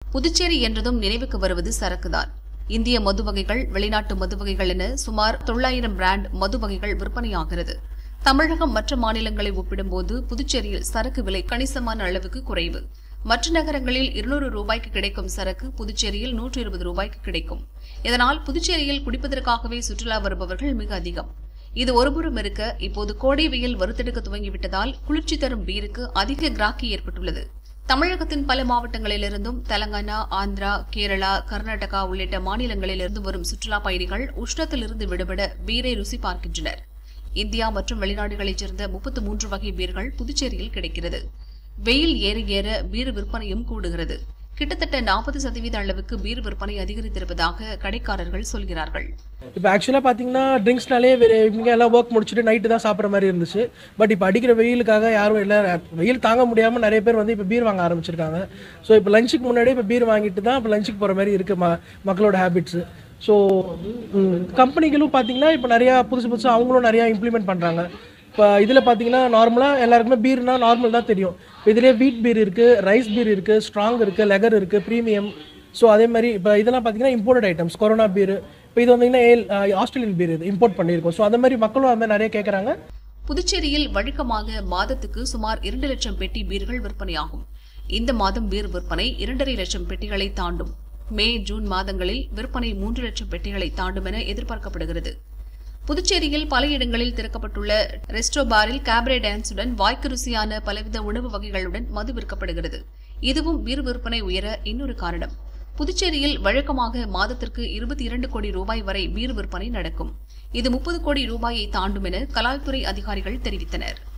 புதுச்சேரி என்றதும் நினைவுக்கு வருவது சரக்குதான் இந்திய மது வகைகள் வெளிநாட்டு மது வகைகள் என சுமார் தொள்ளாயிரம் பிராண்ட் மது வகைகள் விற்பனையாகிறது தமிழகம் மற்ற மாநிலங்களை ஒப்பிடும்போது புதுச்சேரியில் சரக்கு விலை கணிசமான அளவுக்கு குறைவு மற்ற நகரங்களில் இருநூறு ரூபாய்க்கு கிடைக்கும் சரக்கு புதுச்சேரியில் நூற்று இருபது ரூபாய்க்கு கிடைக்கும் இதனால் புதுச்சேரியில் குடிப்பதற்காகவே சுற்றுலா வருபவர்கள் மிக அதிகம் இது ஒருபுறம் இருக்க இப்போது கோடை வெயில் வறுத்தெடுக்க துவங்கிவிட்டதால் குளிர்ச்சி தரும் பீருக்கு அதிக கிராக்கி ஏற்பட்டுள்ளது தமிழகத்தின் பல மாவட்டங்களிலிருந்தும் தெலங்கானா ஆந்திரா கேரளா கர்நாடகா உள்ளிட்ட மாநிலங்களிலிருந்து வரும் சுற்றுலா பயணிகள் உஷ்ணத்திலிருந்து விடுபட பீரை ருசி பார்க்கின்றனர் இந்தியா மற்றும் வெளிநாடுகளைச் சேர்ந்த முப்பத்து மூன்று வகை பீர்கள் புதுச்சேரியில் கிடைக்கிறது வெயில் ஏற ஏற பீர் விற்பனையும் கூடுகிறது கிட்டத்தட்ட நாற்பது சதவீத அளவுக்கு பீர் விற்பனை அதிகரித்திருப்பதாக கடைக்காரர்கள் சொல்கிறார்கள் இப்போ ஆக்சுவலாக பார்த்தீங்கன்னா ட்ரிங்க்ஸ்னாலே இவங்க எல்லாம் ஒர்க் முடிச்சுட்டு நைட்டு தான் சாப்பிட்ற மாதிரி இருந்துச்சு பட் இப்போ அடிக்கிற வெயிலுக்காக யாரும் இல்லை வெயில் தாங்க முடியாமல் நிறைய பேர் வந்து இப்போ பீர் வாங்க ஆரம்பிச்சிருக்காங்க ஸோ இப்போ லஞ்சுக்கு முன்னாடியே இப்போ பீர் வாங்கிட்டு தான் இப்போ லஞ்சுக்கு போகிற மாதிரி இருக்குது ம மக்களோட ஹேபிட்ஸு ஸோ கம்பெனிகளும் பார்த்தீங்கன்னா இப்போ நிறையா புதுசு புதுசாக அவங்களும் நிறையா இம்ப்ளிமெண்ட் பண்ணுறாங்க இப்போ இதில் பார்த்தீங்கன்னா நார்மலாக எல்லாருக்குமே பீர்னா நார்மல் தான் தெரியும் இப்போ இதுலேயே வீட் பீர் இருக்குது ரைஸ் பீர் இருக்குது ஸ்ட்ராங் இருக்குது லெகர் இருக்குது ப்ரீமியம் ஸோ அதே மாதிரி இப்போ இதெல்லாம் பார்த்தீங்கன்னா இம்போர்ட்டட் ஐட்டம்ஸ் கொரோனா பீர் இப்போ இது வந்தீங்கன்னா ஏல் ஆஸ்திரேலியன் பீர் இது இம்போர்ட் பண்ணியிருக்கோம் ஸோ அந்த மாதிரி மக்களும் அது மாதிரி நிறைய கேட்குறாங்க புதுச்சேரியில் வழக்கமாக மாதத்துக்கு சுமார் இரண்டு லட்சம் பெட்டி பீர்கள் விற்பனையாகும் இந்த மாதம் பீர் விற்பனை இரண்டரை லட்சம் பெட்டிகளை தாண்டும் மே ஜூன் மாதங்களில் விற்பனை மூன்று லட்சம் பெட்டிகளை தாண்டும் என எதிர்பார்க்கப்படுகிறது புதுச்சேரியில் பல இடங்களில் திறக்கப்பட்டுள்ள ரெஸ்டோ பாரில் கேபரே டான்ஸுடன் வாய்க்கு ருசியான பலவித உணவு வகைகளுடன் மது விற்கப்படுகிறது இதுவும் பீர் விற்பனை உயர இன்னொரு காரணம் புதுச்சேரியில் வழக்கமாக மாதத்திற்கு இருபத்தி இரண்டு கோடி ரூபாய் வரை பீர் விற்பனை நடக்கும் இது முப்பது கோடி ரூபாயை தாண்டும் என கலால்துறை அதிகாரிகள் தெரிவித்தனர்